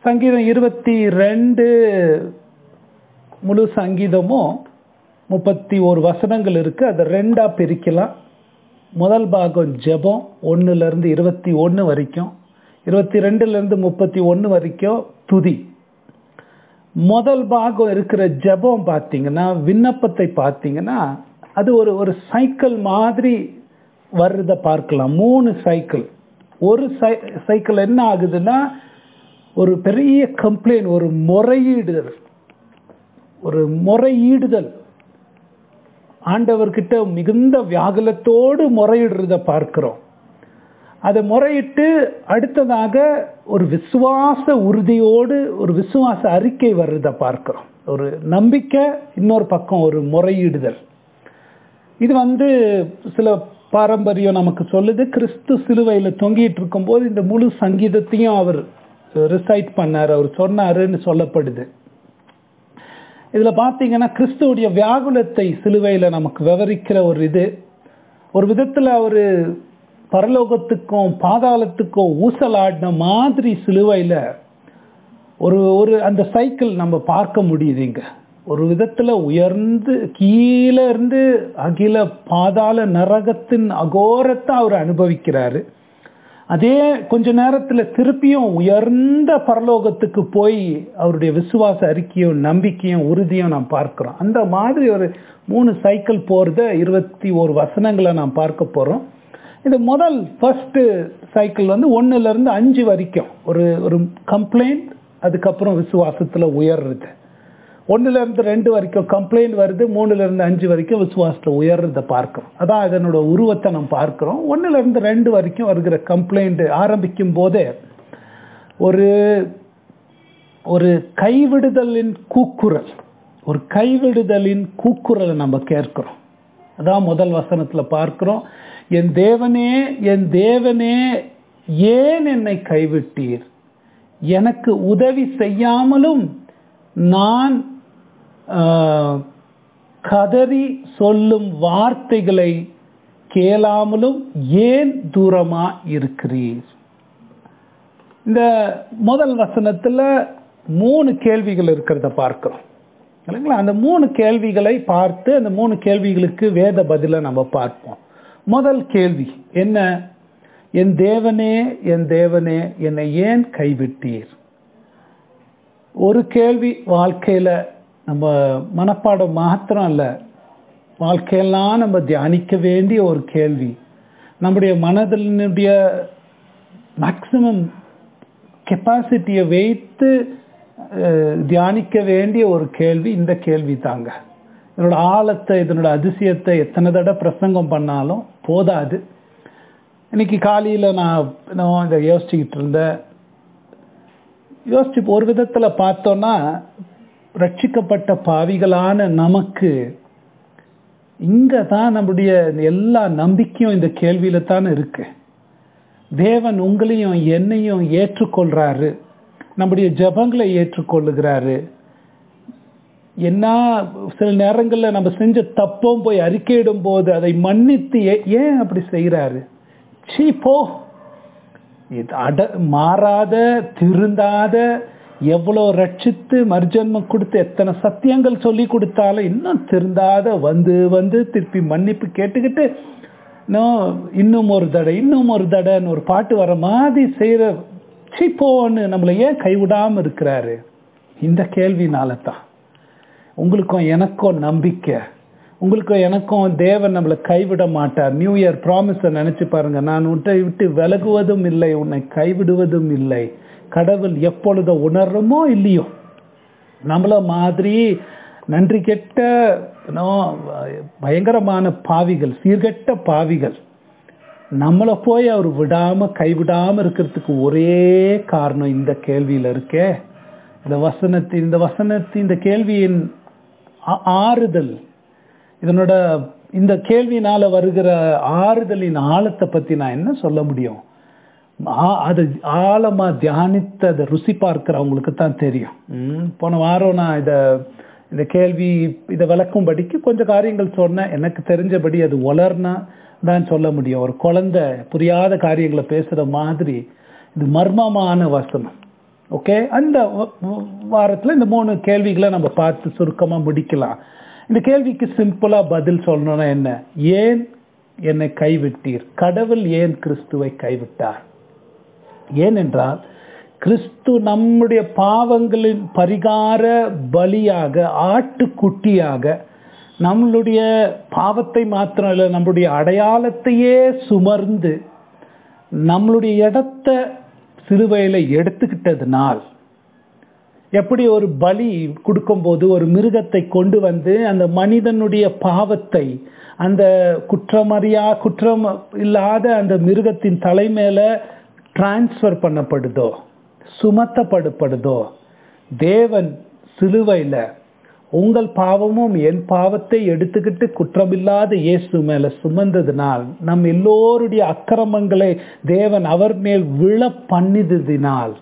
சங்கீதம் இருபத்தி ரெண்டு முழு சங்கீதமும் முப்பத்தி ஒரு வசனங்கள் இருக்கு அதை ரெண்டா பிரிக்கலாம் முதல் பாகம் ஜெபம் ஒண்ணுல இருந்து இருபத்தி ஒன்று வரைக்கும் இருபத்தி ரெண்டுல இருந்து முப்பத்தி ஒன்று வரைக்கும் துதி முதல் பாகம் இருக்கிற ஜெபம் பார்த்தீங்கன்னா விண்ணப்பத்தை பார்த்தீங்கன்னா அது ஒரு ஒரு சைக்கிள் மாதிரி வர்றத பார்க்கலாம் மூணு சைக்கிள் ஒரு சை சைக்கிள் என்ன ஆகுதுன்னா ஒரு பெரிய கம்ப்ளைண்ட் ஒரு முறையீடுதல் ஒரு முறையீடுதல் ஆண்டவர்கிட்ட மிகுந்த வியாகுலத்தோடு முறையிடுறத பார்க்கிறோம் அதை முறையிட்டு அடுத்ததாக ஒரு விசுவாச உறுதியோடு ஒரு விசுவாச அறிக்கை வர்றத பார்க்கிறோம் ஒரு நம்பிக்கை இன்னொரு பக்கம் ஒரு முறையீடுதல் இது வந்து சில பாரம்பரியம் நமக்கு சொல்லுது கிறிஸ்து சிலுவையில் தொங்கிட்டு இருக்கும்போது இந்த முழு சங்கீதத்தையும் அவர் ரிசைட் பண்ணார் அவர் சொன்னாருன்னு சொல்லப்படுது இதுல பாத்தீங்கன்னா கிறிஸ்துவுடைய வியாகுலத்தை சிலுவையில நமக்கு விவரிக்கிற ஒரு இது ஒரு விதத்துல அவரு பரலோகத்துக்கும் பாதாளத்துக்கும் ஊசலாடின மாதிரி சிலுவையில ஒரு ஒரு அந்த சைக்கிள் நம்ம பார்க்க முடியுதுங்க ஒரு விதத்துல உயர்ந்து கீழே இருந்து அகில பாதாள நரகத்தின் அகோரத்தை அவர் அனுபவிக்கிறாரு அதே கொஞ்ச நேரத்துல திருப்பியும் உயர்ந்த பரலோகத்துக்கு போய் அவருடைய விசுவாச அறிக்கையும் நம்பிக்கையும் உறுதியும் நாம் பார்க்கிறோம் அந்த மாதிரி ஒரு மூணு சைக்கிள் போறத இருபத்தி ஒரு வசனங்களை நாம் பார்க்க போறோம் இது முதல் ஃபர்ஸ்ட் சைக்கிள் வந்து ஒன்னுல இருந்து அஞ்சு வரைக்கும் ஒரு ஒரு கம்ப்ளைண்ட் அதுக்கப்புறம் விசுவாசத்துல உயர்றது ஒன்னுல இருந்து ரெண்டு வரைக்கும் கம்ப்ளைண்ட் வருது மூணுல இருந்து அஞ்சு வரைக்கும் விசுவாசத்தை உயர்றத பார்க்கிறோம் அதான் இதனோட உருவத்தை நம்ம பார்க்கிறோம் ஒன்னுல இருந்து ரெண்டு வரைக்கும் வருகிற கம்ப்ளைண்ட் ஆரம்பிக்கும் போதே ஒரு ஒரு கைவிடுதலின் கூக்குரல் ஒரு கைவிடுதலின் கூக்குரலை நம்ம கேட்கிறோம் அதான் முதல் வசனத்துல பார்க்கிறோம் என் தேவனே என் தேவனே ஏன் என்னை கைவிட்டீர் எனக்கு உதவி செய்யாமலும் நான் கதறி சொல்லும் வார்த்தைகளை கேளாமலும் ஏன் தூரமா இருக்கிறீர் இந்த முதல் வசனத்துல மூணு கேள்விகள் இருக்கிறத பார்க்கிறோம் இல்லைங்களா அந்த மூணு கேள்விகளை பார்த்து அந்த மூணு கேள்விகளுக்கு வேத பதில நம்ம பார்ப்போம் முதல் கேள்வி என்ன என் தேவனே என் தேவனே என்னை ஏன் கைவிட்டீர் ஒரு கேள்வி வாழ்க்கையில நம்ம மனப்பாடம் மாத்திரம் அல்ல வாழ்க்கையெல்லாம் நம்ம தியானிக்க வேண்டிய ஒரு கேள்வி நம்முடைய மனதினுடைய மேக்சிமம் கெப்பாசிட்டியை வைத்து தியானிக்க வேண்டிய ஒரு கேள்வி இந்த கேள்வி தாங்க இதனோட ஆழத்தை இதனோட அதிசயத்தை எத்தனை தடவை பிரசங்கம் பண்ணாலும் போதாது இன்னைக்கு காலையில் நான் நான் இதை யோசிச்சுக்கிட்டு இருந்தேன் யோசிச்சு ஒரு விதத்தில் பார்த்தோன்னா ரட்சிக்கப்பட்ட பாவிகளான நமக்கு இங்கே தான் நம்முடைய எல்லா நம்பிக்கையும் இந்த கேள்வியில தான் இருக்கு தேவன் உங்களையும் என்னையும் ஏற்றுக்கொள்றாரு நம்முடைய ஜபங்களை ஏற்றுக்கொள்ளுகிறாரு என்ன சில நேரங்களில் நம்ம செஞ்ச தப்பும் போய் அறிக்கையிடும் போது அதை மன்னித்து ஏன் அப்படி செய்கிறாரு சீ போ இது அட மாறாத திருந்தாத எவ்வளோ ரட்சித்து மர்ஜன்மம் கொடுத்து எத்தனை சத்தியங்கள் சொல்லி கொடுத்தாலும் இன்னும் திருந்தாத வந்து வந்து திருப்பி மன்னிப்பு கேட்டுக்கிட்டு இன்னும் ஒரு தடை இன்னும் ஒரு தடைன்னு ஒரு பாட்டு வர மாதிரி செய்யற சீப்போன்னு நம்மளை ஏன் கைவிடாம இருக்கிறாரு இந்த கேள்வினால தான் உங்களுக்கும் எனக்கும் நம்பிக்கை உங்களுக்கும் எனக்கும் தேவன் நம்மளை கைவிட மாட்டார் நியூ இயர் ப்ராமிஸை நினைச்சு பாருங்க நான் உன்னை விட்டு விலகுவதும் இல்லை உன்னை கைவிடுவதும் இல்லை கடவுள் எப்பொழுது உணர்றமோ இல்லையோ நம்மள மாதிரி நன்றி கெட்ட பயங்கரமான பாவிகள் சீர்கெட்ட பாவிகள் நம்மளை போய் அவர் விடாம கைவிடாம இருக்கிறதுக்கு ஒரே காரணம் இந்த கேள்வியில இருக்கே இந்த வசனத்தின் இந்த வசனத்தின் இந்த கேள்வியின் ஆறுதல் இதனோட இந்த கேள்வினால வருகிற ஆறுதலின் ஆழத்தை பத்தி நான் என்ன சொல்ல முடியும் அது ஆழமா தியானித்து அதை ருசி பார்க்கிறவங்களுக்கு தான் தெரியும் போன வாரம் நான் இதை இந்த கேள்வி இதை விளக்கும்படிக்கு கொஞ்சம் காரியங்கள் சொன்னேன் எனக்கு தெரிஞ்சபடி அது வளர்னா தான் சொல்ல முடியும் ஒரு குழந்தை புரியாத காரியங்களை பேசுற மாதிரி இது மர்மமான வசனம் ஓகே அந்த வாரத்தில் இந்த மூணு கேள்விகளை நம்ம பார்த்து சுருக்கமாக முடிக்கலாம் இந்த கேள்விக்கு சிம்பிளாக பதில் சொல்லணும்னா என்ன ஏன் என்னை கைவிட்டீர் கடவுள் ஏன் கிறிஸ்துவை கைவிட்டார் ஏனென்றால் கிறிஸ்து நம்முடைய பாவங்களின் பரிகார பலியாக ஆட்டுக்குட்டியாக நம்மளுடைய பாவத்தை மாத்திரம் இல்லை நம்மளுடைய அடையாளத்தையே சுமர்ந்து நம்மளுடைய இடத்த சிலுவையில் எடுத்துக்கிட்டதுனால் எப்படி ஒரு பலி கொடுக்கும்போது ஒரு மிருகத்தை கொண்டு வந்து அந்த மனிதனுடைய பாவத்தை அந்த குற்றமறியா குற்றம் இல்லாத அந்த மிருகத்தின் தலைமையில டிரான்ஸ்ஃபர் பண்ணப்படுதோ சுமத்தப்படுப்படுதோ தேவன் சிலுவையில் உங்கள் பாவமும் என் பாவத்தை எடுத்துக்கிட்டு குற்றமில்லாத இயேசு மேல சுமந்ததினால் நம் எல்லோருடைய அக்கிரமங்களை தேவன் அவர் மேல் விழ பண்ணிததினால்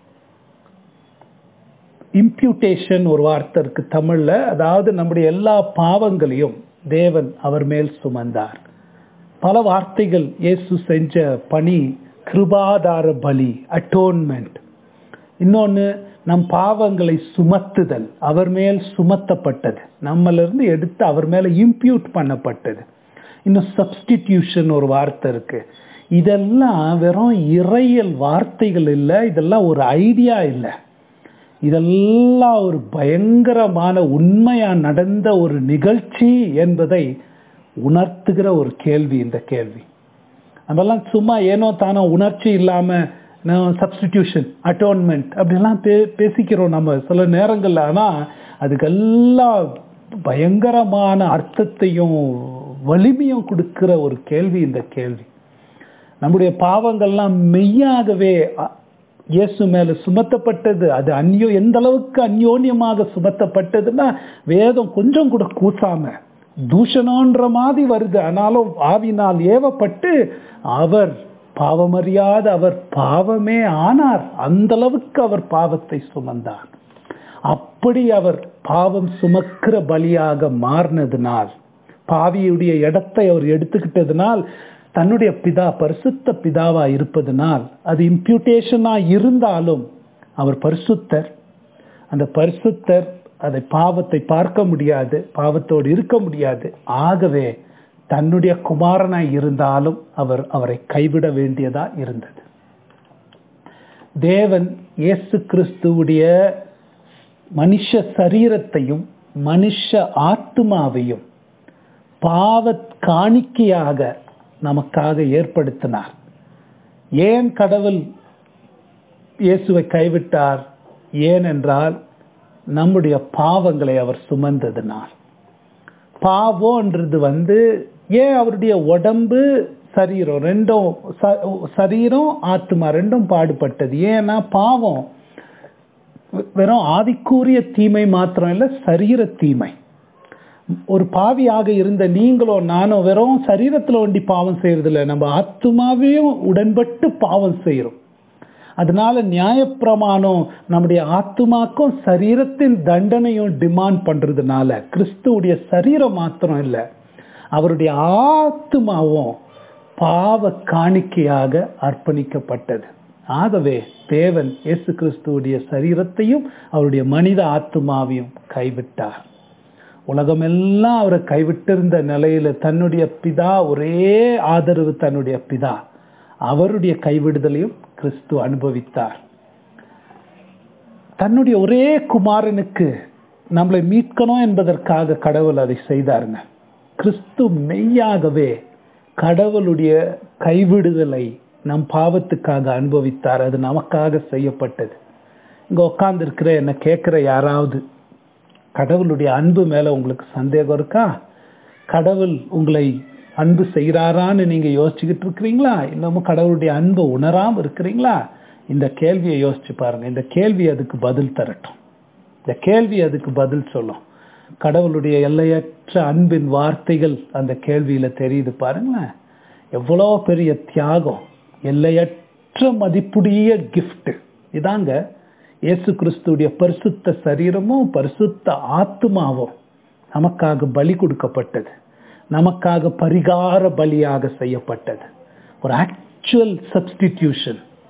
இம்ப்யூட்டேஷன் ஒரு வார்த்தை இருக்கு தமிழ்ல அதாவது நம்முடைய எல்லா பாவங்களையும் தேவன் அவர் மேல் சுமந்தார் பல வார்த்தைகள் இயேசு செஞ்ச பணி கிருபாதார பலி அட்டோன்மெண்ட் இன்னொன்று நம் பாவங்களை சுமத்துதல் அவர் மேல் சுமத்தப்பட்டது நம்மளிருந்து எடுத்து அவர் மேல இம்ப்யூட் பண்ணப்பட்டது இன்னும் சப்ஸ்டிடியூஷன் ஒரு வார்த்தை இருக்கு இதெல்லாம் வெறும் இறையல் வார்த்தைகள் இல்லை இதெல்லாம் ஒரு ஐடியா இல்லை இதெல்லாம் ஒரு பயங்கரமான உண்மையா நடந்த ஒரு நிகழ்ச்சி என்பதை உணர்த்துகிற ஒரு கேள்வி இந்த கேள்வி நம்மெல்லாம் சும்மா ஏனோ தானோ உணர்ச்சி இல்லாம சப்ஸ்டிடியூஷன் அட்டோன்மெண்ட் அப்படிலாம் பே பேசிக்கிறோம் நம்ம சில நேரங்கள்ல ஆனா அதுக்கெல்லாம் பயங்கரமான அர்த்தத்தையும் வலிமையும் கொடுக்கிற ஒரு கேள்வி இந்த கேள்வி நம்முடைய பாவங்கள்லாம் மெய்யாகவே இயேசு மேல சுமத்தப்பட்டது அது அந்யோ எந்த அளவுக்கு அந்யோன்யமாக சுமத்தப்பட்டதுன்னா வேதம் கொஞ்சம் கூட கூசாம தூஷணன்ற மாதிரி வருது ஆனாலும் ஆவினால் ஏவப்பட்டு அவர் பாவமறியாத அவர் பாவமே ஆனார் அந்த அளவுக்கு அவர் பாவத்தை சுமந்தார் அப்படி அவர் பாவம் சுமக்கிற பலியாக மாறினதுனால் பாவியுடைய இடத்தை அவர் எடுத்துக்கிட்டதுனால் தன்னுடைய பிதா பரிசுத்த பிதாவா இருப்பதனால் அது இம்ப்யூட்டேஷனா இருந்தாலும் அவர் பரிசுத்தர் அந்த பரிசுத்தர் அதை பாவத்தை பார்க்க முடியாது பாவத்தோடு இருக்க முடியாது ஆகவே தன்னுடைய குமாரனாய் இருந்தாலும் அவர் அவரை கைவிட வேண்டியதா இருந்தது தேவன் இயேசு கிறிஸ்துவுடைய மனுஷ சரீரத்தையும் மனுஷ ஆத்மாவையும் பாவ காணிக்கையாக நமக்காக ஏற்படுத்தினார் ஏன் கடவுள் இயேசுவை கைவிட்டார் ஏனென்றால் நம்முடைய பாவங்களை அவர் சுமந்ததினால் பாவம்ன்றது வந்து ஏன் அவருடைய உடம்பு சரீரம் ரெண்டும் சரீரம் ஆத்மா ரெண்டும் பாடுபட்டது ஏன்னா பாவம் வெறும் ஆவிக்கூறிய தீமை மாத்திரம் இல்லை சரீர தீமை ஒரு பாவியாக இருந்த நீங்களோ நானும் வெறும் சரீரத்தில் ஒண்டி பாவம் செய்யறதில்ல நம்ம ஆத்மாவையும் உடன்பட்டு பாவம் செய்யறோம் அதனால நியாயப்பிரமாணம் நம்முடைய ஆத்மாக்கும் சரீரத்தின் தண்டனையும் டிமாண்ட் பண்றதுனால கிறிஸ்துவுடைய சரீரம் மாத்திரம் இல்லை அவருடைய ஆத்மாவும் பாவ காணிக்கையாக அர்ப்பணிக்கப்பட்டது ஆகவே தேவன் இயேசு கிறிஸ்துவுடைய சரீரத்தையும் அவருடைய மனித ஆத்மாவையும் கைவிட்டார் உலகமெல்லாம் அவரை கைவிட்டிருந்த நிலையில தன்னுடைய பிதா ஒரே ஆதரவு தன்னுடைய பிதா அவருடைய கைவிடுதலையும் கிறிஸ்து அனுபவித்தார் தன்னுடைய ஒரே குமாரனுக்கு நம்மளை மீட்கணும் என்பதற்காக கடவுள் அதை செய்தாருங்க கிறிஸ்து மெய்யாகவே கடவுளுடைய கைவிடுதலை நம் பாவத்துக்காக அனுபவித்தார் அது நமக்காக செய்யப்பட்டது இங்க உட்கார்ந்து இருக்கிற என்ன கேட்கிற யாராவது கடவுளுடைய அன்பு மேல உங்களுக்கு சந்தேகம் இருக்கா கடவுள் உங்களை அன்பு செய்கிறாரான்னு நீங்க யோசிச்சுக்கிட்டு இருக்கிறீங்களா இன்னமும் கடவுளுடைய அன்பை உணராம இருக்கிறீங்களா இந்த கேள்வியை யோசிச்சு பாருங்க இந்த கேள்வி அதுக்கு பதில் தரட்டும் இந்த கேள்வி அதுக்கு பதில் சொல்லும் கடவுளுடைய எல்லையற்ற அன்பின் வார்த்தைகள் அந்த கேள்வியில தெரியுது பாருங்களேன் எவ்வளோ பெரிய தியாகம் எல்லையற்ற மதிப்புடைய கிஃப்ட் இதாங்க இயேசு கிறிஸ்துடைய பரிசுத்த சரீரமும் பரிசுத்த ஆத்மாவும் நமக்காக பலி கொடுக்கப்பட்டது நமக்காக பரிகார பலியாக செய்யப்பட்டது ஒரு ஆக்சுவல் சப்ஸ்டிடியூஷன்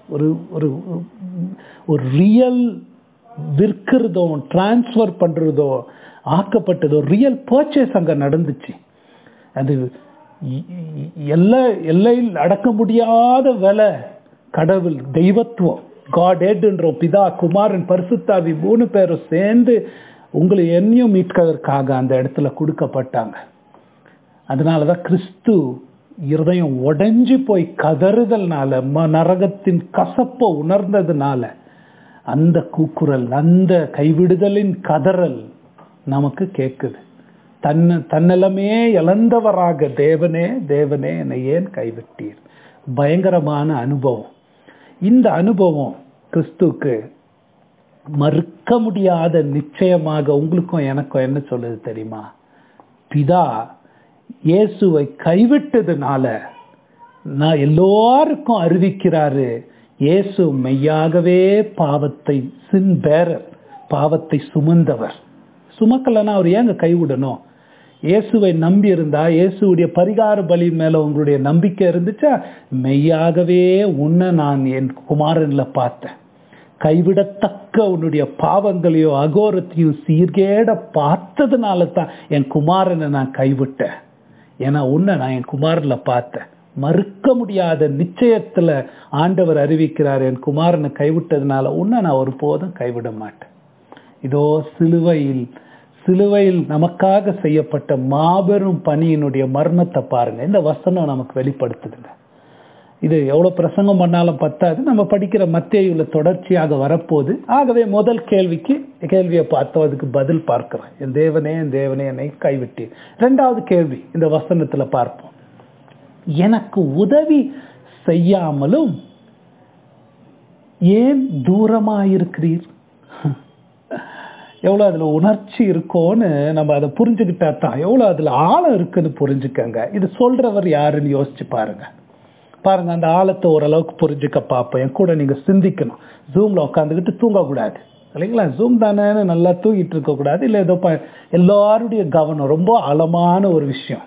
ஒரு ஒரு ஒரு ரியல் விற்கிறதோ டிரான்ஸ்ஃபர் பண்றதோ ஆக்கப்பட்டதோ ரியல் பர்ச்சேஸ் அங்க நடந்துச்சு அது இ- இ- எல்லை எல்லையில் அடக்க முடியாத விலை கடவுள் தெய்வத்துவம் காட் எட்ன்றோம் பிதா குமாரன் பரிசுத்தாவி மூணு பேரும் சேர்ந்து உங்களை என்னையும் மீட்கிறதற்காக அந்த இடத்துல கொடுக்கப்பட்டாங்க அதனாலதான் கிறிஸ்து இருதயம் உடைஞ்சு போய் கதறுதல்னால ம- நரகத்தின் கசப்பை உணர்ந்ததுனால அந்த கூக்குரல் அந்த கைவிடுதலின் கதறல் நமக்கு கேட்குது தன்னை தன்னலமே இழந்தவராக தேவனே தேவனே என்னை ஏன் கைவிட்டீர் பயங்கரமான அனுபவம் இந்த அனுபவம் கிறிஸ்துவுக்கு மறுக்க முடியாத நிச்சயமாக உங்களுக்கும் எனக்கும் என்ன சொல்லுது தெரியுமா பிதா இயேசுவை கைவிட்டதுனால நான் எல்லாருக்கும் அறிவிக்கிறாரு இயேசு மெய்யாகவே பாவத்தை சின் பேரர் பாவத்தை சுமந்தவர் சுமக்கலன்னா அவர் ஏங்க கைவிடணும் இயேசுவை நம்பி இருந்தா இயேசுடைய பரிகார பலி மேல உங்களுடைய நம்பிக்கை இருந்துச்சா மெய்யாகவே உன்னை நான் என் குமாரன்ல பார்த்தேன் கைவிடத்தக்க உன்னுடைய பாவங்களையோ அகோரத்தையும் சீர்கேட பார்த்ததுனால தான் என் குமாரனை நான் கைவிட்டேன் ஏன்னா உன்னை நான் என் குமாரன்ல பார்த்தேன் மறுக்க முடியாத நிச்சயத்துல ஆண்டவர் அறிவிக்கிறார் என் குமாரனை கைவிட்டதுனால உன்னை நான் ஒருபோதும் கைவிட மாட்டேன் இதோ சிலுவையில் சிலுவையில் நமக்காக செய்யப்பட்ட மாபெரும் பணியினுடைய மர்மத்தை பாருங்க இந்த வசனம் நமக்கு வெளிப்படுத்துதுங்க இது எவ்வளவு பிரசங்கம் பண்ணாலும் பத்தாது நம்ம படிக்கிற மத்தியுள்ள தொடர்ச்சியாக வரப்போகுது ஆகவே முதல் கேள்விக்கு கேள்வியை பார்த்தோம் அதுக்கு பதில் பார்க்கிறோம் என் தேவனே என் தேவனே என்னை கைவிட்டேன் ரெண்டாவது கேள்வி இந்த வசனத்துல பார்ப்போம் எனக்கு உதவி செய்யாமலும் ஏன் தூரமாயிருக்கிறீர் எவ்வளோ அதில் உணர்ச்சி இருக்கோன்னு நம்ம அதை புரிஞ்சுக்கிட்டா தான் எவ்வளோ அதில் ஆழம் இருக்குன்னு புரிஞ்சுக்கங்க இது சொல்றவர் யாருன்னு யோசிச்சு பாருங்க பாருங்க அந்த ஆழத்தை ஓரளவுக்கு புரிஞ்சுக்க பார்ப்போம் என் கூட நீங்க சிந்திக்கணும் ஜூம்ல உட்காந்துக்கிட்டு தூங்கக்கூடாது இல்லைங்களா ஜூம் தானேன்னு நல்லா தூங்கிட்டு இருக்கக்கூடாது இல்லை ஏதோ ப- எல்லாருடைய கவனம் ரொம்ப ஆழமான ஒரு விஷயம்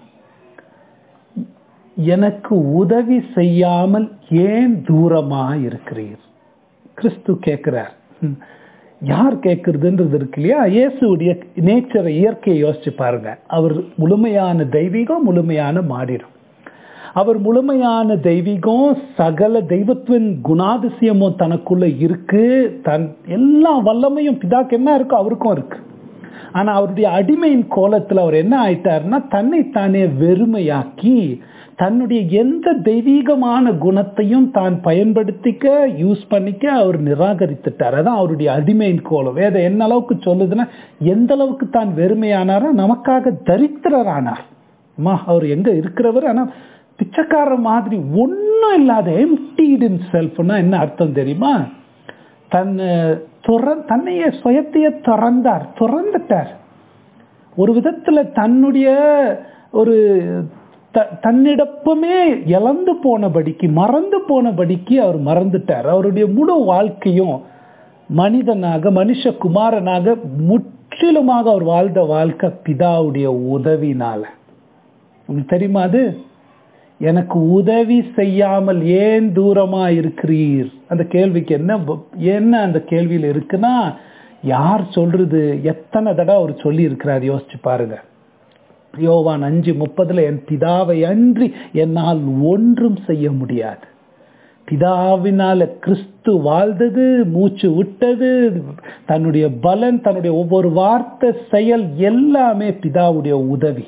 எனக்கு உதவி செய்யாமல் ஏன் தூரமா இருக்கிறீர் கிறிஸ்து கேட்கிறார் ம். யார் கேட்கறதுன்றது இருக்கு இல்லையா இயேசுடைய நேச்சரை இயற்கையை யோசிச்சு பாருங்க அவர் முழுமையான தெய்வீகம் முழுமையான மாடிடும் அவர் முழுமையான தெய்வீகம் சகல தெய்வத்தின் குணாதிசயமும் தனக்குள்ள இருக்கு தன் எல்லா வல்லமையும் பிதாக்கு என்ன இருக்கோ அவருக்கும் இருக்கு ஆனா அவருடைய அடிமையின் கோலத்துல அவர் என்ன ஆயிட்டாருன்னா தன்னைத்தானே வெறுமையாக்கி தன்னுடைய எந்த தெய்வீகமான குணத்தையும் தான் பயன்படுத்திக்க யூஸ் பண்ணிக்க அவர் நிராகரித்துட்டார் அதான் அவருடைய அடிமையின் கோலம் வேத என்ன அளவுக்கு சொல்லுதுன்னா எந்த அளவுக்கு தான் வெறுமையானாரோ நமக்காக தரித்திரரானார் அம்மா அவர் எங்க இருக்கிறவர் ஆனா பிச்சைக்கார மாதிரி ஒன்றும் இல்லாத எம்டிட் இன் செல்ஃப்னா என்ன அர்த்தம் தெரியுமா தன் துற தன்னையே சுயத்தையே திறந்தார் திறந்துட்டார் ஒரு விதத்துல தன்னுடைய ஒரு த- தன்னிடப்பமே இழந்து போனபடிக்கு மறந்து போனபடிக்கு அவர் மறந்துட்டார் அவருடைய முழு வாழ்க்கையும் மனிதனாக மனுஷ குமாரனாக முற்றிலுமாக அவர் வாழ்ந்த வாழ்க்கை பிதாவுடைய உதவினால உங்களுக்கு தெரியுமா அது எனக்கு உதவி செய்யாமல் ஏன் தூரமா இருக்கிறீர் அந்த கேள்விக்கு என்ன ப- என்ன அந்த கேள்வியில் இருக்குன்னா யார் சொல்றது எத்தனை தடவை அவர் சொல்லி இருக்கிறார் யோசிச்சு பாருங்க யோவான் அஞ்சு முப்பதுல என் பிதாவை அன்றி என்னால் ஒன்றும் செய்ய முடியாது பிதாவினால கிறிஸ்து வாழ்ந்தது மூச்சு விட்டது தன்னுடைய பலன் தன்னுடைய ஒவ்வொரு வார்த்தை செயல் எல்லாமே பிதாவுடைய உதவி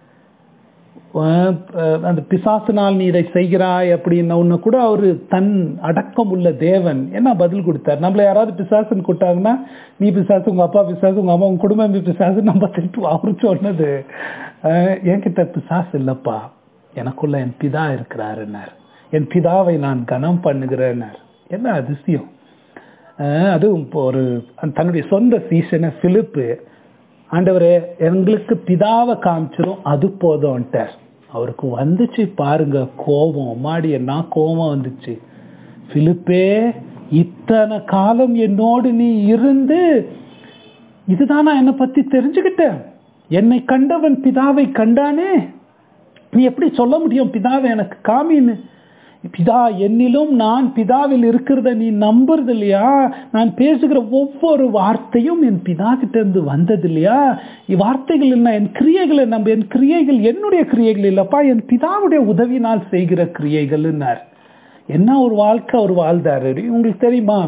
அஹ் அஹ் அந்த பிசாசினால் நீ இதை செய்கிறாய் அப்படின்ன ஒன்று கூட அவரு தன் அடக்கம் உள்ள தேவன் என்ன பதில் கொடுத்தார் நம்மள யாராவது பிசாசுன்னு கூட்டாங்கன்னா நீ பிசாசு உங்க அப்பா பிசாசு உங்க அம்மா உங்க குடும்பம் பிசாசு நம்ம திட்டு அவரு சொன்னது அஹ் என்கிட்ட பிசாசு இல்லப்பா எனக்குள்ள என் பிதா இருக்கிறாருன்னார் என் பிதாவை நான் கனம் பண்ணுகிறேன்னார் என்ன அதிசயம் அஹ் அதுவும் இப்போ ஒரு தன்னுடைய சொந்த சீசனை பிலிப்பு ஆண்டவரே எங்களுக்கு பிதாவை காமிச்சிரும் அது போதும்ட்டார் அவருக்கு வந்துச்சு பாருங்க கோபம் மாடி என்ன கோபம் வந்துச்சு பிலிப்பே இத்தனை காலம் என்னோடு நீ இருந்து இதுதானா என்னை பத்தி தெரிஞ்சுக்கிட்ட என்னை கண்டவன் பிதாவை கண்டானே நீ எப்படி சொல்ல முடியும் பிதாவை எனக்கு காமின்னு பிதா என்னிலும் நான் பிதாவில் இருக்கிறத நீ நம்புறது இல்லையா நான் பேசுகிற ஒவ்வொரு வார்த்தையும் என் பிதா கிட்ட இருந்து வந்தது இல்லையா வார்த்தைகள் என்ன என் கிரியைகளை நம்ப என் கிரியைகள் என்னுடைய கிரியைகள் இல்லப்பா என் பிதாவுடைய உதவினால் செய்கிற கிரியைகள்னார் என்ன ஒரு வாழ்க்கை அவர் வாழ்ந்தாரு உங்களுக்கு தெரியுமா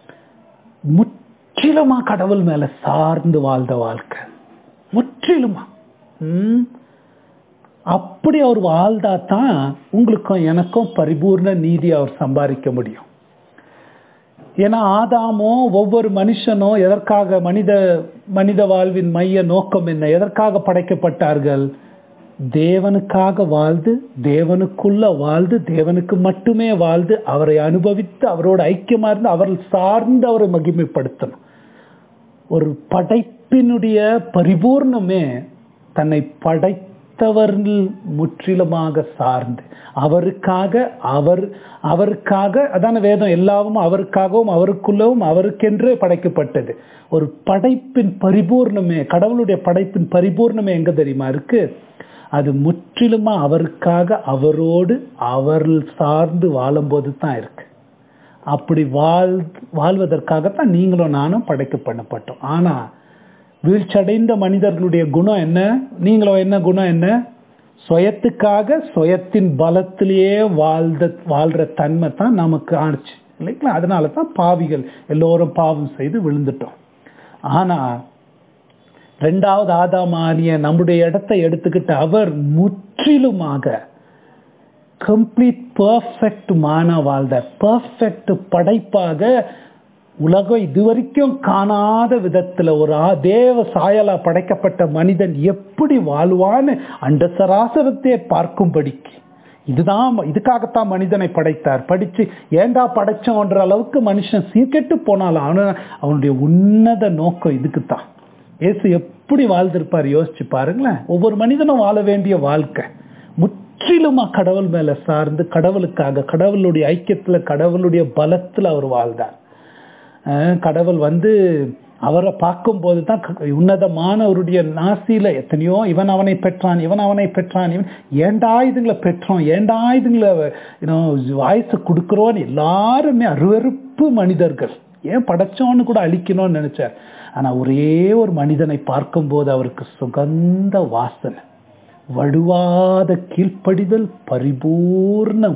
முற்றிலுமா கடவுள் மேல சார்ந்து வாழ்ந்த வாழ்க்கை முற்றிலுமா ம் அப்படி அவர் வாழ்ந்தா தான் உங்களுக்கும் எனக்கும் பரிபூர்ண நீதி அவர் சம்பாதிக்க முடியும் ஏன்னா ஆதாமோ ஒவ்வொரு மனுஷனும் எதற்காக மனித மனித வாழ்வின் மைய நோக்கம் என்ன எதற்காக படைக்கப்பட்டார்கள் தேவனுக்காக வாழ்ந்து தேவனுக்குள்ள வாழ்ந்து தேவனுக்கு மட்டுமே வாழ்ந்து அவரை அனுபவித்து அவரோட ஐக்கியமா இருந்து அவர் சார்ந்து அவரை மகிமைப்படுத்தணும் ஒரு படைப்பினுடைய பரிபூர்ணமே தன்னை படை மற்றவர்கள் முற்றிலுமாக சார்ந்து அவருக்காக அவர் அவருக்காக அதான வேதம் எல்லாவும் அவருக்காகவும் அவருக்குள்ளவும் அவருக்கென்றே படைக்கப்பட்டது ஒரு படைப்பின் பரிபூர்ணமே கடவுளுடைய படைப்பின் பரிபூர்ணமே எங்க தெரியுமா இருக்கு அது முற்றிலுமா அவருக்காக அவரோடு அவர் சார்ந்து வாழும்போது தான் இருக்கு அப்படி வாழ் வாழ்வதற்காகத்தான் நீங்களும் நானும் படைக்கப்படப்பட்டோம் ஆனா வீழ்ச்சடைந்த மனிதர்களுடைய குணம் என்ன நீங்களும் என்ன குணம் என்ன சுயத்துக்காக சுயத்தின் பலத்திலேயே வாழ்ந்த வாழ்ற தன்மை தான் நமக்கு ஆணுச்சு இல்லைங்களா அதனால தான் பாவிகள் எல்லோரும் பாவம் செய்து விழுந்துட்டோம் ஆனா ரெண்டாவது ஆதாமானிய நம்முடைய இடத்தை எடுத்துக்கிட்டு அவர் முற்றிலுமாக கம்ப்ளீட் பர்ஃபெக்ட் மான வாழ்ந்த பர்ஃபெக்ட் படைப்பாக உலகம் இதுவரைக்கும் காணாத விதத்துல ஒரு தேவ சாயலா படைக்கப்பட்ட மனிதன் எப்படி வாழ்வான்னு அந்த சராசரத்தையே பார்க்கும்படிக்கு இதுதான் இதுக்காகத்தான் மனிதனை படைத்தார் படிச்சு ஏண்டா படைச்சோன்ற அளவுக்கு மனுஷன் சீர்கெட்டு போனாலும் அவன அவனுடைய உன்னத நோக்கம் இதுக்குத்தான் ஏசு எப்படி வாழ்ந்திருப்பார் யோசிச்சு பாருங்களேன் ஒவ்வொரு மனிதனும் வாழ வேண்டிய வாழ்க்கை முற்றிலுமா கடவுள் மேல சார்ந்து கடவுளுக்காக கடவுளுடைய ஐக்கியத்துல கடவுளுடைய பலத்துல அவர் வாழ்ந்தார் கடவுள் வந்து அவரை பார்க்கும்போது தான் உன்னதமானவருடைய நாசியில எத்தனையோ இவன் அவனை பெற்றான் இவன் அவனை பெற்றான் இவன் ஏண்டா இதுங்களை பெற்றோம் ஏண்டா இதுங்களை வாய்ஸ் கொடுக்குறோன்னு எல்லாருமே அருவறுப்பு மனிதர்கள் ஏன் படைச்சோன்னு கூட அழிக்கணும்னு நினைச்சார் ஆனா ஒரே ஒரு மனிதனை பார்க்கும்போது அவருக்கு சுகந்த வாசனை வடுவாத கீழ்ப்படிதல் பரிபூர்ணம்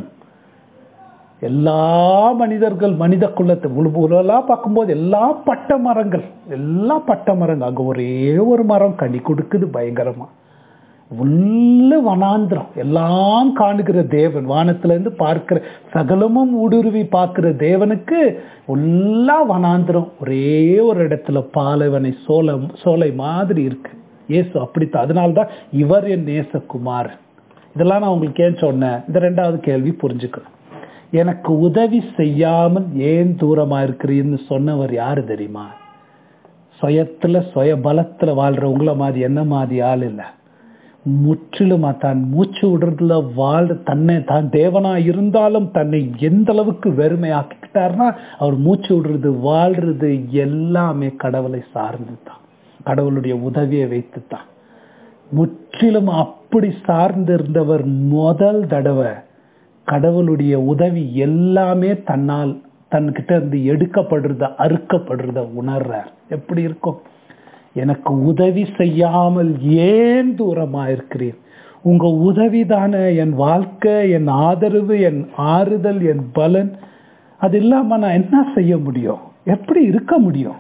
எல்லா மனிதர்கள் மனித குலத்தை உலகெல்லாம் பார்க்கும்போது எல்லா பட்ட மரங்கள் எல்லா பட்ட மரங்கள் அங்க ஒரே ஒரு மரம் கனி கொடுக்குது பயங்கரமா உள்ள வனாந்திரம் எல்லாம் காணுகிற தேவன் வானத்துல இருந்து பார்க்கிற சகலமும் ஊடுருவி பார்க்கிற தேவனுக்கு எல்லா வனாந்திரம் ஒரே ஒரு இடத்துல பாலைவனை சோலை சோலை மாதிரி இருக்கு ஏசு அப்படித்தான் அதனால்தான் இவர் என் நேசகுமாரன் இதெல்லாம் நான் உங்களுக்கு ஏன் சொன்னேன் இந்த ரெண்டாவது கேள்வி புரிஞ்சுக்கணும் எனக்கு உதவி செய்யாமல் ஏன் தூரமா இருக்கிறீன்னு சொன்னவர் யாரு தெரியுமா சுயத்துல சுய பலத்துல வாழ்றவங்கள மாதிரி என்ன மாதிரி ஆள் இல்ல முற்றிலுமா தான் மூச்சு விடுறதுல வாழ் தன்னை தான் தேவனா இருந்தாலும் தன்னை எந்த அளவுக்கு வெறுமையாக்கிக்கிட்டாருன்னா அவர் மூச்சு விடுறது வாழ்றது எல்லாமே கடவுளை சார்ந்து தான் கடவுளுடைய உதவியை வைத்து தான் முற்றிலும் அப்படி சார்ந்து இருந்தவர் முதல் தடவை கடவுளுடைய உதவி எல்லாமே தன்னால் தன்கிட்ட இருந்து எடுக்கப்படுறத அறுக்கப்படுறத உணர்றார் எப்படி இருக்கும் எனக்கு உதவி செய்யாமல் ஏன் தூரமா இருக்கிறேன் உங்க உதவி தானே என் வாழ்க்கை என் ஆதரவு என் ஆறுதல் என் பலன் அது இல்லாம நான் என்ன செய்ய முடியும் எப்படி இருக்க முடியும்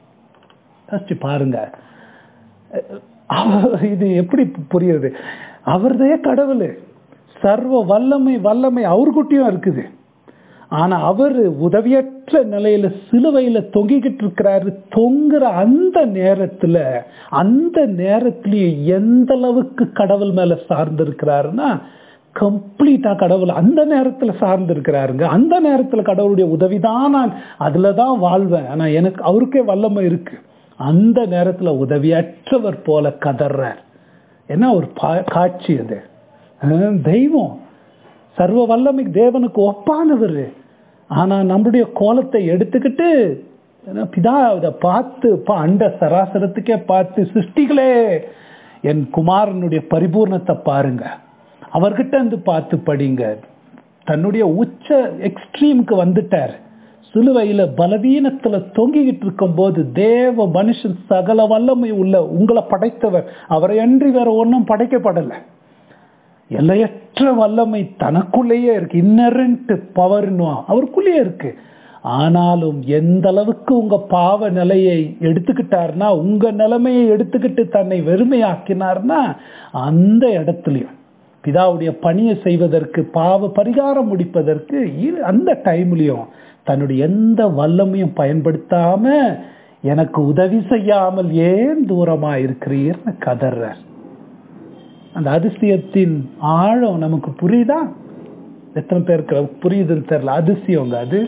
பாருங்க இது எப்படி புரியுது அவர்தே கடவுள் சர்வ வல்லமை வல்லமை அவர்கிட்டயும் இருக்குது ஆனா அவர் உதவியற்ற நிலையில சிலுவையில தொங்கிக்கிட்டு இருக்கிறாரு தொங்குற அந்த நேரத்துல அந்த நேரத்திலேயே எந்த அளவுக்கு கடவுள் மேல சார்ந்து இருக்கிறாருன்னா கம்ப்ளீட்டா கடவுள் அந்த நேரத்துல சார்ந்து இருக்கிறாருங்க அந்த நேரத்துல கடவுளுடைய உதவிதான் நான் அதுலதான் வாழ்வேன் ஆனா எனக்கு அவருக்கே வல்லமை இருக்கு அந்த நேரத்துல உதவியற்றவர் போல கதர்றார் என்ன ஒரு காட்சி அது தெய்வம் சர்வ வல்லமைக்கு தேவனுக்கு ஒப்பானவர் ஆனா நம்முடைய கோலத்தை எடுத்துக்கிட்டு பிதா இதை பார்த்து அண்ட சராசரத்துக்கே பார்த்து சிருஷ்டிகளே என் குமாரனுடைய பரிபூர்ணத்தை பாருங்க அவர்கிட்ட இருந்து பார்த்து படிங்க தன்னுடைய உச்ச எக்ஸ்ட்ரீமுக்கு வந்துட்டார் சிலுவையில பலவீனத்துல தொங்கிக்கிட்டு இருக்கும் போது தேவ மனுஷன் சகல வல்லமை உள்ள உங்களை படைத்தவர் அவரை அன்றி வேற ஒன்றும் படைக்கப்படலை எல்லையற்ற வல்லமை தனக்குள்ளேயே இருக்கு இன்னரண்ட் பவர்னு அவருக்குள்ளேயே இருக்கு ஆனாலும் எந்த அளவுக்கு உங்க பாவ நிலையை எடுத்துக்கிட்டாருன்னா உங்க நிலைமையை எடுத்துக்கிட்டு தன்னை வெறுமையாக்கினார்னா அந்த இடத்துலையும் பிதாவுடைய பணியை செய்வதற்கு பாவ பரிகாரம் முடிப்பதற்கு இ- அந்த டைம்லயும் தன்னுடைய எந்த வல்லமையும் பயன்படுத்தாம எனக்கு உதவி செய்யாமல் ஏன் தூரமா இருக்கிறீர்னு கதறார் அந்த அதிசயத்தின் ஆழம் நமக்கு புரியுதா எத்தனை பேருக்கு புரியுதுன்னு தெரியல அதிசயங்க அது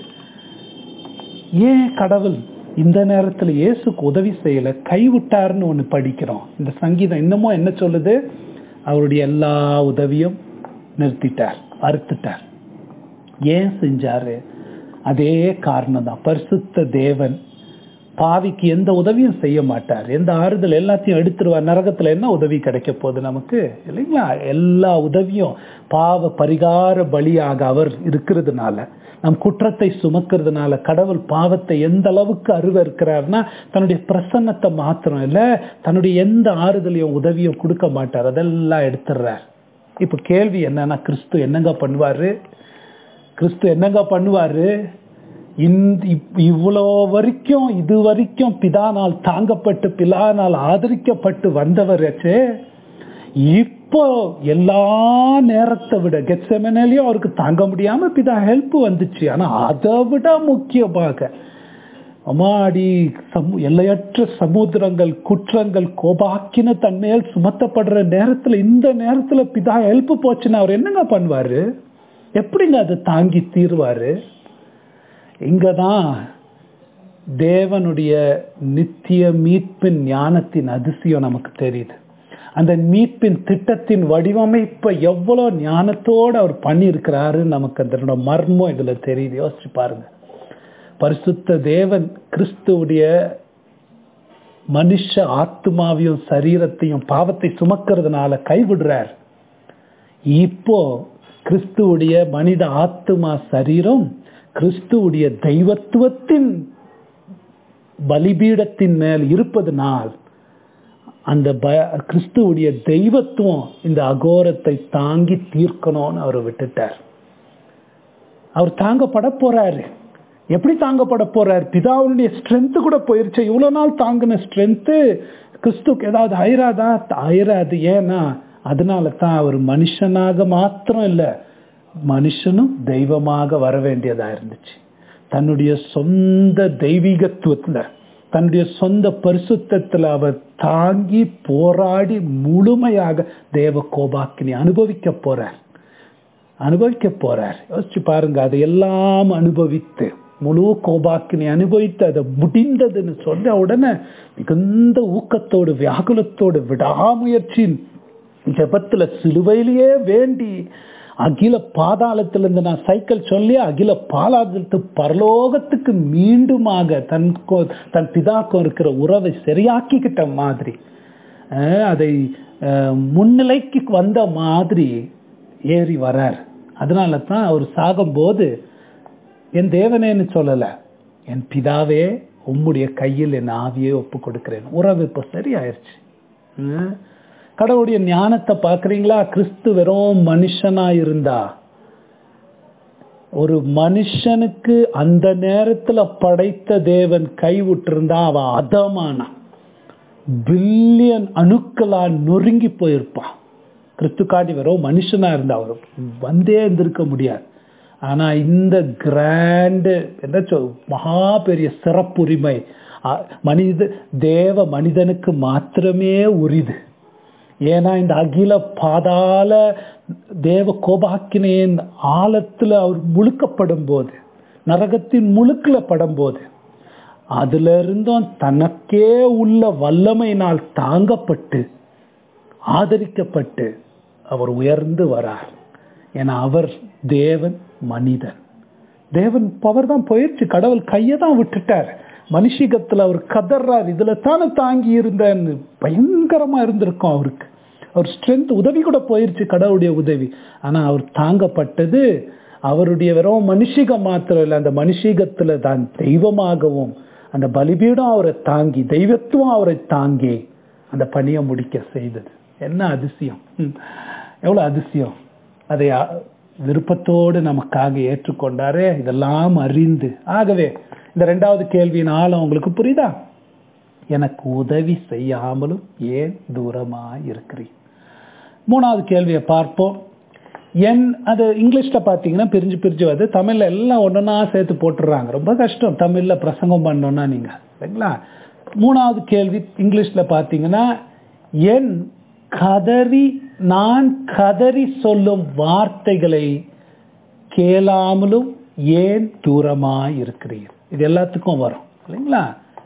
ஏன் கடவுள் இந்த நேரத்துல இயேசுக்கு உதவி செய்யல கைவிட்டாருன்னு ஒண்ணு படிக்கிறோம் இந்த சங்கீதம் இன்னமும் என்ன சொல்லுது அவருடைய எல்லா உதவியும் நிறுத்திட்டார் அறுத்துட்டார் ஏன் செஞ்சாரு அதே காரணம் தான் பரிசுத்த தேவன் பாவிக்கு எந்த உதவியும் செய்ய மாட்டார் எந்த ஆறுதல் எல்லாத்தையும் எடுத்துருவார் நரகத்துல என்ன உதவி கிடைக்க போகுது நமக்கு இல்லைங்களா எல்லா உதவியும் பாவ பரிகார பலியாக அவர் இருக்கிறதுனால நம் குற்றத்தை சுமக்கிறதுனால கடவுள் பாவத்தை எந்த அளவுக்கு அருவ இருக்கிறார்னா தன்னுடைய பிரசன்னத்தை மாத்திரம் இல்ல தன்னுடைய எந்த ஆறுதலையும் உதவியும் கொடுக்க மாட்டார் அதெல்லாம் எடுத்துடுறார் இப்ப கேள்வி என்னன்னா கிறிஸ்து என்னங்க பண்ணுவாரு கிறிஸ்து என்னங்க பண்ணுவாரு இந்த இப்- இவ்வளோ வரைக்கும் இது வரைக்கும் பிதானால் தாங்கப்பட்டு பிதானால் ஆதரிக்கப்பட்டு வந்தவராச்சே இப்போ எல்லா நேரத்தை விட கெட்சமெனாலையும் அவருக்கு தாங்க முடியாம பிதா ஹெல்ப் வந்துச்சு ஆனா அதை விட முக்கியமாக அம்மாடி சமு எல்லையற்ற சமுத்திரங்கள் குற்றங்கள் கோபாக்கின தன்மையால் சுமத்தப்படுற நேரத்துல இந்த நேரத்துல பிதா ஹெல்ப் போச்சுன்னா அவர் என்னங்க பண்ணுவாரு எப்படிங்க அதை தாங்கி தீர்வாரு இங்கதான் தேவனுடைய நித்திய மீட்பின் ஞானத்தின் அதிசயம் நமக்கு தெரியுது அந்த மீட்பின் திட்டத்தின் வடிவமைப்பை எவ்வளவு ஞானத்தோடு அவர் பண்ணியிருக்கிறாரு நமக்கு அதனோட மர்மம் இதுல தெரியுது யோசிச்சு பாருங்க பரிசுத்த தேவன் கிறிஸ்துவுடைய மனுஷ ஆத்மாவையும் சரீரத்தையும் பாவத்தை சுமக்கிறதுனால கைவிடுறார் இப்போ கிறிஸ்துவுடைய மனித ஆத்மா சரீரம் கிறிஸ்துவுடைய தெய்வத்துவத்தின் பலிபீடத்தின் மேல் இருப்பதனால் அந்த ப- கிறிஸ்துவுடைய தெய்வத்துவம் இந்த அகோரத்தை தாங்கி தீர்க்கணும்னு அவர் விட்டுட்டார் அவர் தாங்கப்பட போறாரு எப்படி தாங்கப்பட போறார் பிதாவுடைய ஸ்ட்ரென்த் கூட போயிருச்சு இவ்வளவு நாள் தாங்கின ஸ்ட்ரென்த் கிறிஸ்துக்கு ஏதாவது ஆயிராதா ஆயிராது ஏன்னா அதனால தான் அவர் மனுஷனாக மாத்திரம் இல்ல மனுஷனும் தெய்வமாக வர வேண்டியதா இருந்துச்சு தன்னுடைய சொந்த தெய்வீகத்துவத்துல தன்னுடைய சொந்த பரிசுத்தத்துல அவர் தாங்கி போராடி முழுமையாக தேவ கோபாக்கினி அனுபவிக்க போறார் அனுபவிக்க போறார் யோசிச்சு பாருங்க அதையெல்லாம் அனுபவித்து முழு கோபாக்கினை அனுபவித்து அதை முடிந்ததுன்னு சொன்ன உடனே மிகுந்த ஊக்கத்தோடு வியாகுலத்தோடு விடாமுயற்சியின் ஜெபத்துல சிலுவையிலேயே வேண்டி அகில பாதாளத்திலிருந்து நான் சைக்கிள் சொல்லி அகில பாதாளத்து பரலோகத்துக்கு மீண்டுமாக தன் கோ- தன் பிதாக்கும் இருக்கிற உறவை சரியாக்கிக்கிட்ட மாதிரி அஹ் அதை அஹ், முன்னிலைக்கு வந்த மாதிரி ஏறி வரார் அதனால தான் அவர் சாகும்போது என் தேவனேன்னு சொல்லல என் பிதாவே உம்முடைய கையில் என் ஆவியை ஒப்பு கொடுக்கிறேன் உறவு இப்போ சரியாயிருச்சு ம். கடவுளுடைய ஞானத்தை பார்க்கறீங்களா கிறிஸ்து வெறும் மனுஷனா இருந்தா ஒரு மனுஷனுக்கு அந்த நேரத்துல படைத்த தேவன் கைவிட்டிருந்தா அவன் அதமானான் பில்லியன் அணுக்களா நொறுங்கி போயிருப்பான் கிறிஸ்து காட்டி வெறும் மனுஷனா இருந்தா அவர் வந்தே இருந்திருக்க முடியாது ஆனா இந்த கிராண்டு என்ன சொல் மகா பெரிய சிறப்புரிமை அ- மனித தேவ மனிதனுக்கு மாத்திரமே உரிது ஏன்னா இந்த அகில பாதாள தேவ கோபாக்கினையின் ஆழத்துல அவர் முழுக்கப்படும் போது நரகத்தின் முழுக்கல படும் போது அதுல இருந்தும் தனக்கே உள்ள வல்லமையினால் தாங்கப்பட்டு ஆதரிக்கப்பட்டு அவர் உயர்ந்து வரார் ஏன்னா அவர் தேவன் மனிதன் தேவன் பவர் தான் போயிடுச்சு கடவுள் கையை தான் விட்டுட்டார் மனுஷிகத்துல அவர் கதறார் இதுல தானே தாங்கி இருந்தேன்னு பயங்கரமா இருந்திருக்கும் அவருக்கு அவர் ஸ்ட்ரென்த் உதவி கூட போயிருச்சு கடவுளுடைய உதவி ஆனா அவர் தாங்கப்பட்டது அவருடைய வெறும் மனுஷிகம் மாத்திரம் இல்லை அந்த மனுஷிகத்துல தான் தெய்வமாகவும் அந்த பலிபீடம் அவரை தாங்கி தெய்வத்துவம் அவரை தாங்கி அந்த பணியை முடிக்க செய்தது என்ன அதிசயம் ம். எவ்வளவு அதிசயம் அதை அ- விருப்பத்தோடு நமக்காக ஏற்றுக்கொண்டாரே இதெல்லாம் அறிந்து ஆகவே இந்த ரெண்டாவது கேள்வியின் ஆழம் உங்களுக்கு புரியுதா எனக்கு உதவி செய்யாமலும் ஏன் தூரமா இருக்கிறீர் மூணாவது கேள்வியை பார்ப்போம் என் அது இங்கிலீஷ்ல பார்த்தீங்கன்னா பிரிஞ்சு பிரிஞ்சு வருது தமிழ்ல எல்லாம் ஒன்றா சேர்த்து போட்டுடுறாங்க ரொம்ப கஷ்டம் தமிழ்ல பிரசங்கம் பண்ணோம்னா நீங்க சரிங்களா மூணாவது கேள்வி இங்கிலீஷ்ல பார்த்தீங்கன்னா என் கதறி நான் கதறி சொல்லும் வார்த்தைகளை கேளாமலும் ஏன் தூரமா இருக்கிறீர் இது எல்லாத்துக்கும் வரும் இல்லைங்களா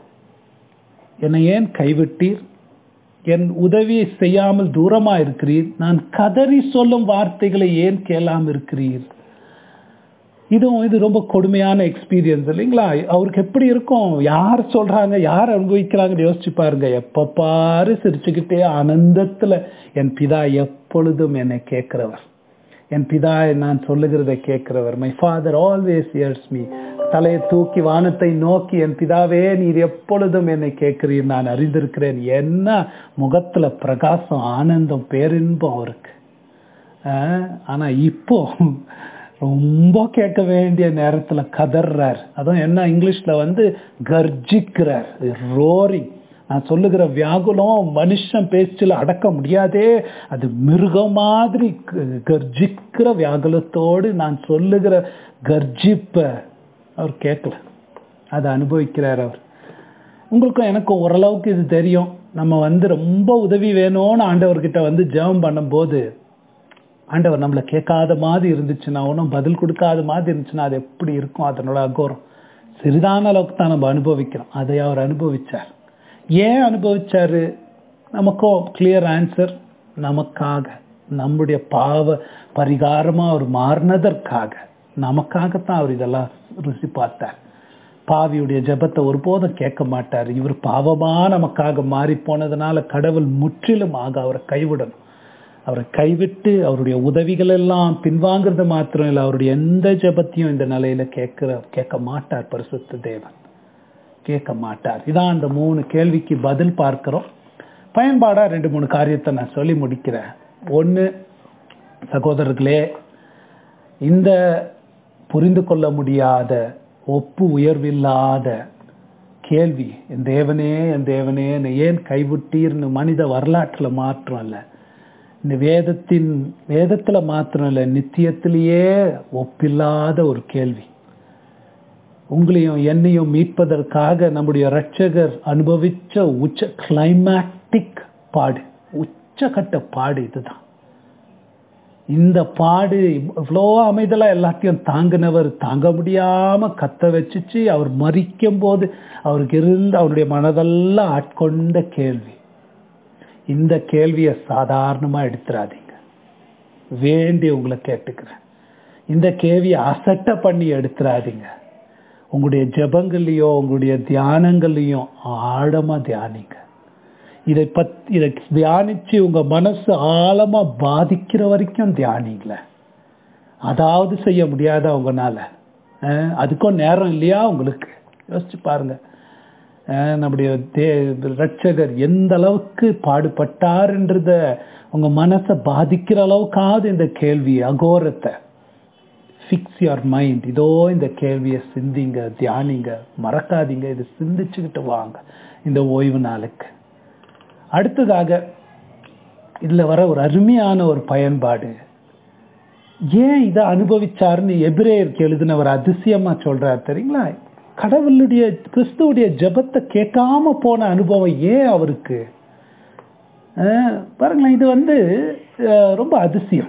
என்னை ஏன் கைவிட்டீர் என் உதவியை செய்யாமல் தூரமா இருக்கிறீர் நான் கதறி சொல்லும் வார்த்தைகளை ஏன் கேளாம இருக்கிறீர் இதுவும் இது ரொம்ப கொடுமையான எக்ஸ்பீரியன்ஸ் இல்லைங்களா அவருக்கு எப்படி இருக்கும் யார் சொல்றாங்க யார் அனுபவிக்கிறாங்கன்னு யோசிச்சு பாருங்க எப்ப பாரு சிரிச்சுக்கிட்டே ஆனந்தத்துல என் பிதா எப்பொழுதும் என்னை கேட்கிறவர் என் பிதா நான் சொல்லுகிறதை கேட்கிறவர் my father always hears me தலையை தூக்கி வானத்தை நோக்கி என் பிதாவே நீர் எப்பொழுதும் என்னை கேட்கிறீர் நான் அறிந்திருக்கிறேன் என்ன முகத்துல பிரகாசம் ஆனந்தம் பேரின்பம் அவருக்கு ஆஹ், ஆனா இப்போ ரொம்ப கேட்க வேண்டிய நேரத்துல கதறார் அதுவும் என்ன இங்கிலீஷ்ல வந்து கர்ஜிக்கிறார் ரோரிங் நான் சொல்லுகிற வியாகுலம் மனுஷன் பேச்சில் அடக்க முடியாதே அது மிருகம் மாதிரி க- கர்ஜிக்கிற வியாகுலத்தோடு நான் சொல்லுகிற கர்ஜிப்ப அவர் கேட்கல அதை அனுபவிக்கிறார் அவர் உங்களுக்கும் எனக்கும் ஓரளவுக்கு இது தெரியும் நம்ம வந்து ரொம்ப உதவி வேணும்னு ஆண்டவர்கிட்ட வந்து ஜெபம் பண்ணும்போது ஆண்டவர் நம்மளை கேட்காத மாதிரி இருந்துச்சுன்னா ஒன்றும் பதில் கொடுக்காத மாதிரி இருந்துச்சுன்னா அது எப்படி இருக்கும் அதனோட அகோரம் சிறிதான அளவுக்கு தான் நம்ம அனுபவிக்கிறோம் அதை அவர் அனுபவிச்சார் ஏன் அனுபவிச்சாரு நமக்கும் கிளியர் ஆன்சர் நமக்காக நம்முடைய பாவ பரிகாரமா அவர் மாறினதற்காக நமக்காகத்தான் அவர் இதெல்லாம் ருசி பார்த்தார் பாவியுடைய ஜெபத்தை ஒருபோதும் கேட்க மாட்டார் இவர் பாவமா நமக்காக மாறி போனதுனால கடவுள் முற்றிலுமாக அவரை கைவிடணும் அவரை கைவிட்டு அவருடைய உதவிகள் எல்லாம் பின்வாங்கிறது மாத்திரம் இல்லை அவருடைய எந்த ஜெபத்தையும் இந்த நிலையில கேட்கிற கேட்க மாட்டார் பரிசுத்த தேவன் கேட்க மாட்டார் இதான் அந்த மூணு கேள்விக்கு பதில் பார்க்கிறோம் பயன்பாடா ரெண்டு மூணு காரியத்தை நான் சொல்லி முடிக்கிறேன் ஒன்று சகோதரர்களே இந்த புரிந்து கொள்ள முடியாத ஒப்பு உயர்வில்லாத கேள்வி என் தேவனே என் தேவனே என்னை ஏன் கைவிட்டீர்னு மனித வரலாற்றுல மாற்றம் இல்லை இந்த வேதத்தின் வேதத்துல மாத்திரம் இல்லை நித்தியத்திலேயே ஒப்பில்லாத ஒரு கேள்வி உங்களையும் என்னையும் மீட்பதற்காக நம்முடைய இரட்சகர் அனுபவிச்ச உச்ச கிளைமேட்டிக் பாடு உச்சகட்ட பாடு இதுதான் இந்த பாடு இவ்வளோ அமைதலா எல்லாத்தையும் தாங்கினவர் தாங்க முடியாம கத்த வச்சுச்சு அவர் மறிக்கும் போது அவருக்கு இருந்த அவருடைய மனதெல்லாம் ஆட்கொண்ட கேள்வி இந்த கேள்வியை சாதாரணமா எடுத்துறாதீங்க வேண்டி உங்களை கேட்டுக்கிறேன் இந்த கேள்வியை அசட்டை பண்ணி எடுத்துறாதீங்க உங்களுடைய ஜெபங்கள்லையோ உங்களுடைய தியானங்கள்லையும் ஆழமா தியானிங்க இதை பத் இதை தியானிச்சு உங்க மனசு ஆழமா பாதிக்கிற வரைக்கும் தியானிங்கள அதாவது செய்ய முடியாதா உங்களால அஹ், அதுக்கும் நேரம் இல்லையா உங்களுக்கு யோசிச்சு பாருங்க அஹ், நம்முடைய தே ரட்சகர் எந்த அளவுக்கு பாடுபட்டார்ன்றத உங்க மனசை பாதிக்கிற அளவுக்காவது இந்த கேள்வி அகோரத்தை ஃபிக்ஸ் யுவர் மைண்ட் இதோ இந்த கேள்வியை சிந்திங்க தியானிங்க மறக்காதீங்க இதை சிந்திச்சுக்கிட்டு வாங்க இந்த ஓய்வு நாளுக்கு அடுத்ததாக இதுல வர ஒரு அருமையான ஒரு பயன்பாடு ஏன் இதை அனுபவிச்சாருன்னு எபிரேயருக்கு எழுதினவர் அதிசயமா சொல்றார் தெரியுங்களா கடவுளுடைய கிறிஸ்துவுடைய ஜெபத்தை கேட்காம போன அனுபவம் ஏன் அவருக்கு அஹ், பாருங்களேன் இது வந்து அஹ், ரொம்ப அதிசயம்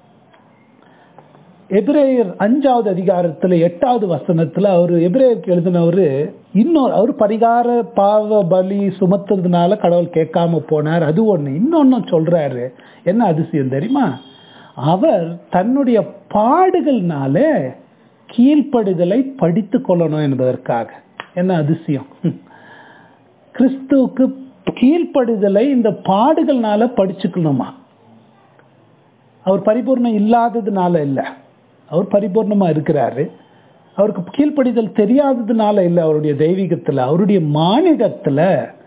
எபிரேயர் அஞ்சாவது அதிகாரத்துல எட்டாவது வசனத்துல அவர் எபிரேயருக்கு எழுதினவரு இன்னொரு அவர் பரிகார பாவ பலி சுமத்துறதுனால கடவுள் கேட்காம போனார் அது ஒண்ணு இன்னொன்னு சொல்றாரு என்ன அதிசயம் தெரியுமா அவர் தன்னுடைய பாடுகள்னால கீழ்ப்படுதலை படித்துக் கொள்ளணும் என்பதற்காக என்ன அதிசயம் ஹம். கிறிஸ்துவுக்கு கீழ்ப்படுதலை இந்த பாடுகள்னால படிச்சுக்கணுமா அவர் பரிபூர்ணம் இல்லாததுனால இல்ல அவர் பரிபூர்ணமா இருக்கிறாரு அவருக்கு கீழ்ப்படிதல் தெரியாததுனால இல்லை அவருடைய தெய்வீகத்துல அவருடைய மானிடத்துல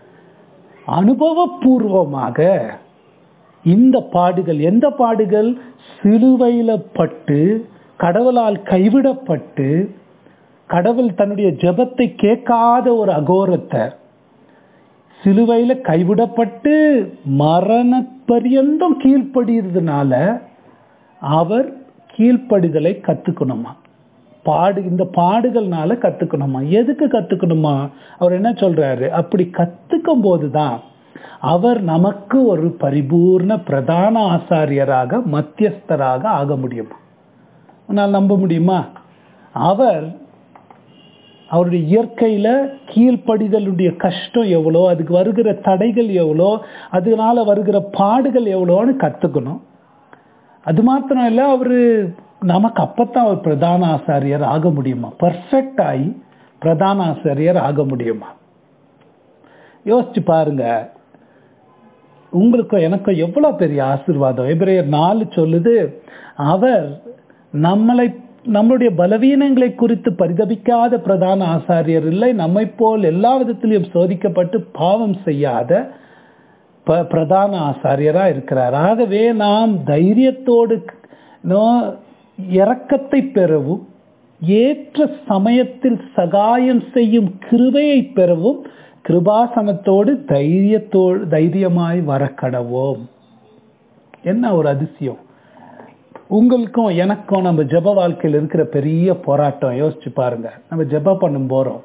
அனுபவபூர்வமாக இந்த பாடுகள் எந்த பாடுகள் சிலுவையில பட்டு கடவுளால் கைவிடப்பட்டு கடவுள் தன்னுடைய ஜெபத்தை கேட்காத ஒரு அகோரத்தை சிலுவையில கைவிடப்பட்டு மரண பரியந்தம் கீழ்ப்படிறதுனால அவர் கீழ்ப்படிதலை கத்துக்கணுமா பாடு இந்த பாடுகள்னால கத்துக்கணுமா எதுக்கு கத்துக்கணுமா அவர் என்ன சொல்றாரு அப்படி கத்துக்கும் போதுதான் அவர் நமக்கு ஒரு பரிபூர்ண பிரதான ஆசாரியராக மத்தியஸ்தராக ஆக முடியுமா உன்னால் நம்ப முடியுமா அவர் அவருடைய இயற்கையில கீழ்ப்படிதலுடைய கஷ்டம் எவ்வளோ அதுக்கு வருகிற தடைகள் எவ்வளோ அதனால வருகிற பாடுகள் எவ்வளோன்னு கத்துக்கணும் அது மாத்திரம் இல்லை அவரு நமக்கு அப்பத்தான் அவர் பிரதான ஆசாரியர் ஆக முடியுமா பர்ஃபெக்ட் ஆகி பிரதான ஆசாரியர் ஆக முடியுமா யோசிச்சு பாருங்க உங்களுக்கும் எனக்கும் எவ்வளவு பெரிய ஆசீர்வாதம் எபிரேயர் நாலு சொல்லுது அவர் நம்மளை நம்மளுடைய பலவீனங்களை குறித்து பரிதபிக்காத பிரதான ஆசாரியர் இல்லை நம்மை போல் எல்லா விதத்திலையும் சோதிக்கப்பட்டு பாவம் செய்யாத ப- பிரதான ஆசாரியரா இருக்கிறார் ஆகவே நாம் தைரியத்தோடு நோ- இரக்கத்தை பெறவும் ஏற்ற சமயத்தில் சகாயம் செய்யும் கிருபையை பெறவும் கிருபாசனத்தோடு தைரியத்தோடு தைரியமாய் வரக்கடவோம் என்ன ஒரு அதிசயம் உங்களுக்கும் எனக்கும் நம்ம ஜெப வாழ்க்கையில் இருக்கிற பெரிய போராட்டம் யோசிச்சு பாருங்க நம்ம ஜெப பண்ணும் போறோம்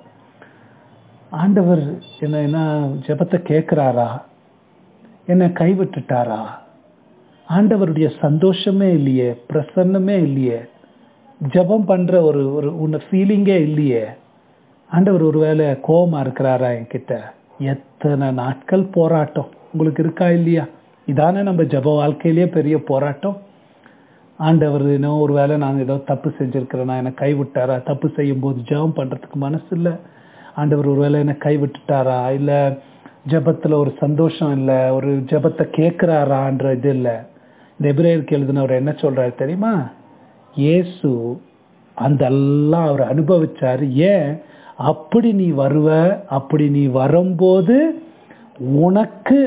ஆண்டவர் என்ன என்ன ஜெபத்தை கேட்கிறாரா என்னை கைவிட்டுட்டாரா ஆண்டவருடைய சந்தோஷமே இல்லையே பிரசன்னமே இல்லையே ஜெபம் பண்ற ஒரு ஒரு உன்ன ஃபீலிங்கே இல்லையே ஆண்டவர் ஒருவேளை கோபமா இருக்கிறாரா என்கிட்ட எத்தனை நாட்கள் போராட்டம் உங்களுக்கு இருக்கா இல்லையா இதானே நம்ம ஜெப வாழ்க்கையிலேயே பெரிய போராட்டம் ஆண்டவர் இன்னும் ஒரு வேளை நான் ஏதோ தப்பு செஞ்சிருக்கிறேன்னா என்னை கைவிட்டாரா தப்பு செய்யும் போது ஜெபம் பண்றதுக்கு மனசு இல்லை ஆண்டவர் ஒருவேளை என்னை கைவிட்டுட்டாரா இல்ல ஜெபத்துல ஒரு சந்தோஷம் இல்ல ஒரு ஜெபத்தை கேட்கிறாரான்ற இது இல்ல இந்த எபிரேயருக்கு எழுதினவர் என்ன சொல்றாரு தெரியுமா இயேசு அந்த எல்லாம் அவர் அனுபவிச்சாரு ஏன் அப்படி நீ வருவ அப்படி நீ வரும்போது உனக்கு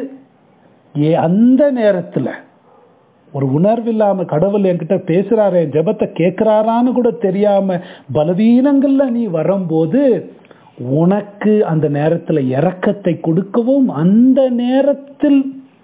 ஏ அந்த நேரத்துல ஒரு உணர்வு இல்லாம கடவுள் என்கிட்ட பேசுறாரு என் ஜெபத்தை கேட்கிறாரான்னு கூட தெரியாம பலவீனங்கள்ல நீ வரும்போது உனக்கு அந்த நேரத்துல இரக்கத்தை கொடுக்கவும் அந்த நேரத்தில்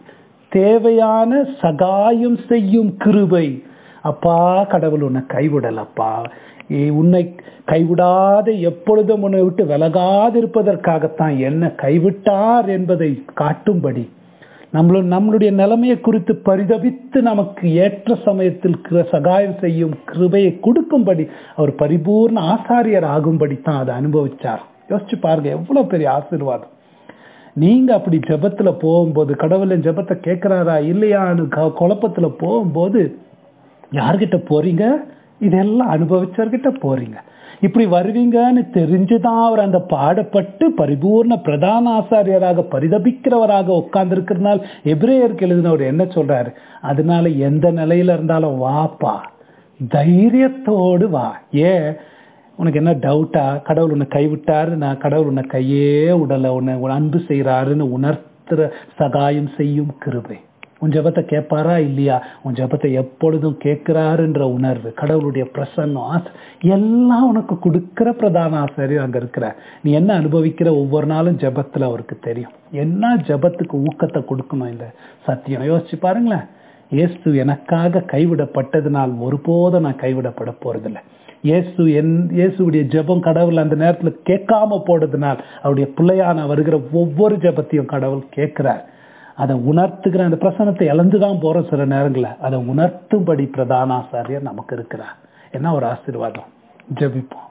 தேவையான சகாயம் செய்யும் கிருபை அப்பா கடவுள் உன்னை கைவிடலப்பா ஏ, உன்னை கைவிடாத எப்பொழுதும் உன்னை விட்டு விலகாதிருப்பதற்காகத்தான் என்ன கைவிட்டார் என்பதை காட்டும்படி நம்மள நம்மளுடைய நிலைமையை குறித்து பரிதபித்து நமக்கு ஏற்ற சமயத்தில் கிரு- சகாயம் செய்யும் கிருபையை கொடுக்கும்படி அவர் பரிபூர்ண ஆசாரியர் ஆகும்படி தான் அதை அனுபவிச்சார் யோசிச்சு பாருங்க எவ்வளவு பெரிய ஆசீர்வாதம் நீங்க அப்படி ஜெபத்துல போகும்போது கடவுளின் ஜெபத்தை கேட்கிறாரா இல்லையான்னு க- குழப்பத்துல போகும்போது யார்கிட்ட போறீங்க இதெல்லாம் அனுபவிச்சவர்கிட்ட போறீங்க இப்படி வருவீங்கன்னு தெரிஞ்சுதான் அவர் அந்த பாடப்பட்டு பரிபூர்ண பிரதான ஆசாரியராக பரிதபிக்கிறவராக உட்கார்ந்துருக்கிறதுனால எபிரேயருக்கு எழுதினவர் என்ன சொல்றாரு அதனால எந்த நிலையில இருந்தாலும் வாப்பா தைரியத்தோடு வா ஏன் உனக்கு என்ன டவுட்டா கடவுள் உன்னை கைவிட்டாரு நான் கடவுள் உன்னை கையே உடலை உன்னை உன் அன்பு செய்யறாருன்னு உணர்த்துற சகாயம் செய்யும் கிருபை உன் ஜெபத்தை கேட்பாரா இல்லையா உன் ஜெபத்தை எப்பொழுதும் கேட்கிறாருன்ற உணர்வு கடவுளுடைய பிரசன்னம் ஆசை எல்லாம் உனக்கு கொடுக்கிற பிரதான ஆசிரியர் அங்க இருக்கிற நீ என்ன அனுபவிக்கிற ஒவ்வொரு நாளும் ஜெபத்துல அவருக்கு தெரியும் என்ன ஜெபத்துக்கு ஊக்கத்தை கொடுக்கணும் இந்த சத்தியம் யோசிச்சு பாருங்களேன் இயேசு எனக்காக கைவிடப்பட்டதுனால் ஒருபோதும் நான் கைவிடப்பட போறதில்லை இயேசு என் இயேசுடைய ஜெபம் கடவுள் அந்த நேரத்துல கேட்காம போடுறதுனால் அவருடைய பிள்ளையான வருகிற ஒவ்வொரு ஜெபத்தையும் கடவுள் கேட்கிறார் அதை உணர்த்துகிற அந்த பிரசனத்தை இழந்துதான் போறோம் சில நேரங்கள்ல அதை உணர்த்தும்படி பிரதான ஆசாரியர் நமக்கு இருக்கிறார் என்ன ஒரு ஆசீர்வாதம் ஜெபிப்போம்